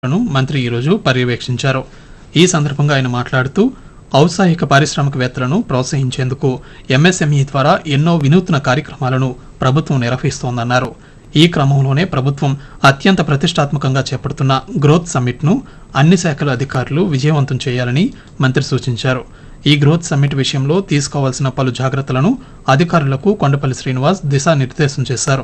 ను మంత్రి ఈరోజు పర్యవేక్షించారు ఈ సందర్భంగా ఆయన మాట్లాడుతూ ఔత్సాహిక పారిశ్రామికవేత్తలను ప్రోత్సహించేందుకు ఎంఎస్ఎంఈ ద్వారా ఎన్నో వినూత్న కార్యక్రమాలను ప్రభుత్వం నిర్వహిస్తోందన్నారు ఈ క్రమంలోనే ప్రభుత్వం అత్యంత ప్రతిష్టాత్మకంగా చేపడుతున్న గ్రోత్ సమ్మిట్ ను అన్ని శాఖల అధికారులు విజయవంతం చేయాలని మంత్రి సూచించారు ఈ గ్రోత్ సమ్మిట్ విషయంలో తీసుకోవాల్సిన పలు జాగ్రత్తలను అధికారులకు కొండపల్లి శ్రీనివాస్ దిశానిర్దేశం చేశారు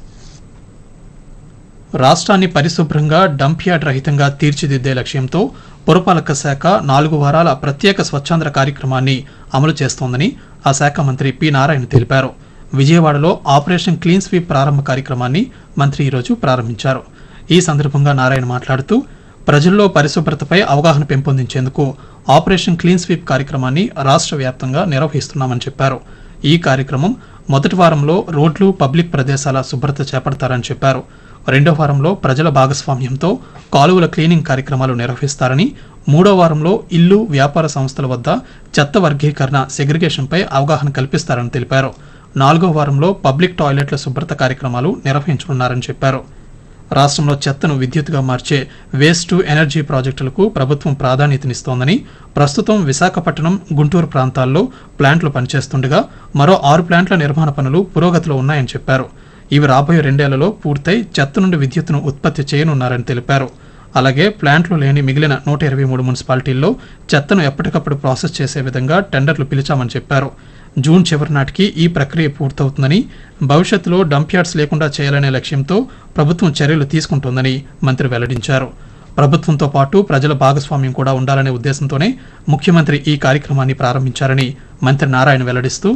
రాష్ట్రాన్ని పరిశుభ్రంగా డంప్ యార్డ్ రహితంగా తీర్చిదిద్దే లక్ష్యంతో పురపాలక శాఖ నాలుగు వారాల ప్రత్యేక స్వచ్ఛాంధ్ర కార్యక్రమాన్ని అమలు చేస్తోందని ఆ శాఖ మంత్రి పి నారాయణ తెలిపారు విజయవాడలో ఆపరేషన్ క్లీన్ స్వీప్ ప్రారంభ కార్యక్రమాన్ని మంత్రి ఈరోజు ప్రారంభించారు ఈ సందర్భంగా నారాయణ మాట్లాడుతూ ప్రజల్లో పరిశుభ్రతపై అవగాహన పెంపొందించేందుకు ఆపరేషన్ క్లీన్ స్వీప్ కార్యక్రమాన్ని రాష్ట్ర వ్యాప్తంగా నిర్వహిస్తున్నామని చెప్పారు ఈ కార్యక్రమం మొదటి వారంలో రోడ్లు పబ్లిక్ ప్రదేశాల శుభ్రత చేపడతారని చెప్పారు రెండో వారంలో ప్రజల భాగస్వామ్యంతో కాలువల క్లీనింగ్ కార్యక్రమాలు నిర్వహిస్తారని మూడో వారంలో ఇల్లు వ్యాపార సంస్థల వద్ద చెత్త వర్గీకరణ సెగ్రిగేషన్పై అవగాహన కల్పిస్తారని తెలిపారు నాలుగో వారంలో పబ్లిక్ టాయిలెట్ల శుభ్రత కార్యక్రమాలు నిర్వహించనున్నారని చెప్పారు రాష్ట్రంలో చెత్తను విద్యుత్తుగా మార్చే వేస్ట్ టు ఎనర్జీ ప్రాజెక్టులకు ప్రభుత్వం ప్రాధాన్యతనిస్తోందని ప్రస్తుతం విశాఖపట్నం గుంటూరు ప్రాంతాల్లో ప్లాంట్లు పనిచేస్తుండగా మరో ఆరు ప్లాంట్ల నిర్మాణ పనులు పురోగతిలో ఉన్నాయని చెప్పారు ఇవి రాబోయే రెండేళ్లలో పూర్తయి చెత్త నుండి విద్యుత్తును ఉత్పత్తి చేయనున్నారని తెలిపారు అలాగే ప్లాంట్లు లేని మిగిలిన నూట ఇరవై మూడు మున్సిపాలిటీల్లో చెత్తను ఎప్పటికప్పుడు ప్రాసెస్ చేసే విధంగా టెండర్లు పిలిచామని చెప్పారు జూన్ చివరి నాటికి ఈ ప్రక్రియ పూర్తవుతుందని భవిష్యత్తులో డంప్ యార్డ్స్ లేకుండా చేయాలనే లక్ష్యంతో ప్రభుత్వం చర్యలు తీసుకుంటోందని మంత్రి వెల్లడించారు ప్రభుత్వంతో పాటు ప్రజల భాగస్వామ్యం కూడా ఉండాలనే ఉద్దేశంతోనే ముఖ్యమంత్రి ఈ కార్యక్రమాన్ని ప్రారంభించారని మంత్రి నారాయణ వెల్లడిస్తూ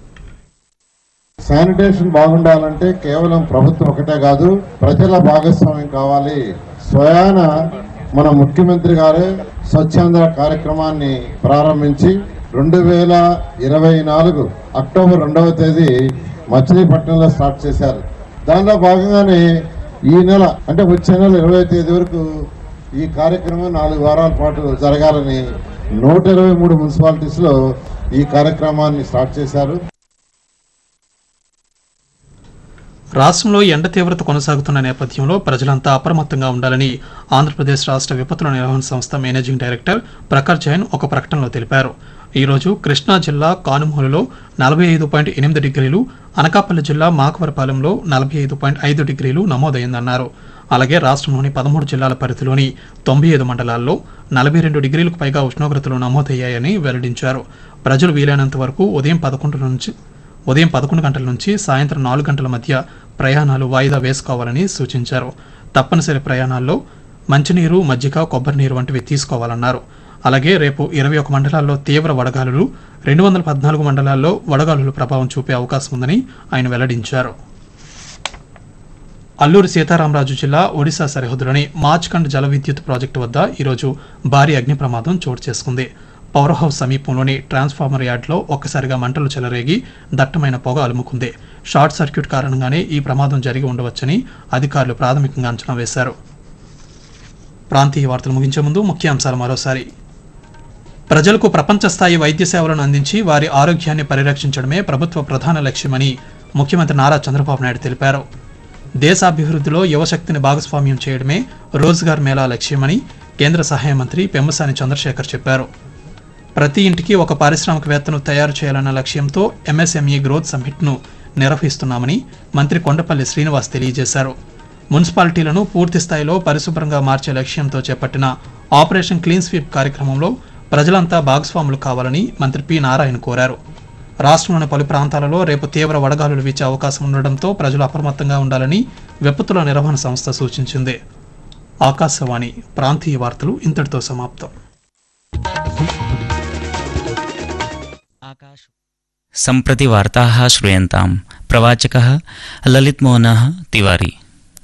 శానిటేషన్ బాగుండాలంటే కేవలం ప్రభుత్వం ఒకటే కాదు ప్రజల భాగస్వామ్యం కావాలి స్వయాన మన ముఖ్యమంత్రి గారే స్వచ్ఛాంధ్ర కార్యక్రమాన్ని ప్రారంభించి రెండు వేల ఇరవై నాలుగు అక్టోబర్ రెండవ తేదీ మచిలీపట్నంలో స్టార్ట్ చేశారు దానిలో భాగంగానే ఈ నెల అంటే వచ్చే నెల ఇరవై తేదీ వరకు ఈ కార్యక్రమం నాలుగు వారాల పాటు జరగాలని నూట ఇరవై మూడు మున్సిపాలిటీస్లో ఈ కార్యక్రమాన్ని స్టార్ట్ చేశారు రాష్ట్రంలో ఎండ తీవ్రత కొనసాగుతున్న నేపథ్యంలో ప్రజలంతా అప్రమత్తంగా ఉండాలని ఆంధ్రప్రదేశ్ రాష్ట్ర విపత్తుల నిర్వహణ సంస్థ మేనేజింగ్ డైరెక్టర్ ప్రఖర్ జైన్ ఒక ప్రకటనలో తెలిపారు ఈరోజు కృష్ణా జిల్లా కానుమూలులో నలభై ఐదు పాయింట్ ఎనిమిది డిగ్రీలు అనకాపల్లి జిల్లా మాకవరపాలెంలో నలభై ఐదు పాయింట్ ఐదు డిగ్రీలు నమోదైందన్నారు అలాగే రాష్ట్రంలోని పదమూడు జిల్లాల పరిధిలోని తొంభై ఐదు మండలాల్లో నలభై రెండు డిగ్రీలకు పైగా ఉష్ణోగ్రతలు నమోదయ్యాయని వెల్లడించారు ప్రజలు వీలైనంత వరకు ఉదయం పదకొండు నుంచి ఉదయం పదకొండు గంటల నుంచి సాయంత్రం నాలుగు గంటల మధ్య ప్రయాణాలు వాయిదా వేసుకోవాలని సూచించారు తప్పనిసరి ప్రయాణాల్లో మంచినీరు మజ్జిగ కొబ్బరి నీరు వంటివి తీసుకోవాలన్నారు అలాగే రేపు ఇరవై ఒక మండలాల్లో తీవ్ర వడగాలులు రెండు వందల పద్నాలుగు మండలాల్లో వడగాలులు ప్రభావం చూపే అవకాశం ఉందని ఆయన వెల్లడించారు అల్లూరి సీతారామరాజు జిల్లా ఒడిశా సరిహద్దులోని మాచ్కండ్ జల విద్యుత్ ప్రాజెక్టు వద్ద ఈరోజు భారీ అగ్ని ప్రమాదం చోటు చేసుకుంది పవర్ హౌస్ సమీపంలోని ట్రాన్స్ఫార్మర్ యార్డ్లో ఒక్కసారిగా మంటలు చెలరేగి దట్టమైన పొగ అలుముకుంది షార్ట్ సర్క్యూట్ కారణంగానే ఈ ప్రమాదం జరిగి ఉండవచ్చని అధికారులు ప్రాథమికంగా అంచనా వేశారు ప్రాంతీయ వార్తలు ముగించే ముందు ముఖ్యాంశాలు మరోసారి ప్రజలకు ప్రపంచ స్థాయి వైద్య సేవలను అందించి వారి ఆరోగ్యాన్ని పరిరక్షించడమే ప్రభుత్వ ప్రధాన లక్ష్యమని ముఖ్యమంత్రి నారా చంద్రబాబు నాయుడు తెలిపారు దేశాభివృద్ధిలో యువశక్తిని భాగస్వామ్యం చేయడమే రోజ్గార్ మేళా లక్ష్యమని కేంద్ర సహాయ మంత్రి పెమ్మసాని చంద్రశేఖర్ చెప్పారు ప్రతి ఇంటికి ఒక పారిశ్రామికవేత్తను తయారు చేయాలన్న లక్ష్యంతో ఎంఎస్ఎంఈ గ్రోత్ సమ్మిట్ను నిర్వహిస్తున్నామని మంత్రి కొండపల్లి శ్రీనివాస్ తెలియజేశారు మున్సిపాలిటీలను పూర్తి స్థాయిలో పరిశుభ్రంగా మార్చే లక్ష్యంతో చేపట్టిన ఆపరేషన్ క్లీన్ స్వీప్ కార్యక్రమంలో ప్రజలంతా భాగస్వాములు కావాలని మంత్రి పి నారాయణ కోరారు రాష్ట్రంలోని పలు ప్రాంతాలలో రేపు తీవ్ర వడగాలులు వీచే అవకాశం ఉండడంతో ప్రజలు అప్రమత్తంగా ఉండాలని విపత్తుల నిర్వహణ సంస్థ సూచించింది ఆకాశవాణి ప్రాంతీయ వార్తలు ఇంతటితో సమాప్తం सम्प्रति वार्ताः श्रूयन्ताम् प्रवाचकः ललितमोहनः तिवारी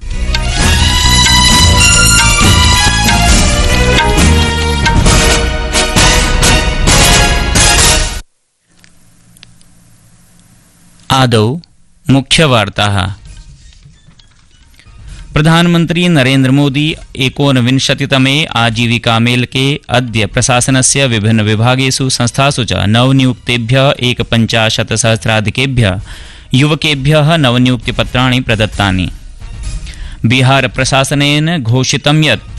आदौ मुख्यवार्ताः प्रधानमन्त्री नरेन्द्रमोदी एकोनविंशतितमे आजीविकामेलके अद्य प्रशासनस्य विभिन्नविभागेषु संस्थासु च नवनियुक्तेभ्यः एकपञ्चाशत्सहस्राधिकेभ्यः युवकेभ्यः नवनियुक्तिपत्राणि प्रदत्तानि बिहारप्रशासनेन घोषितं यत्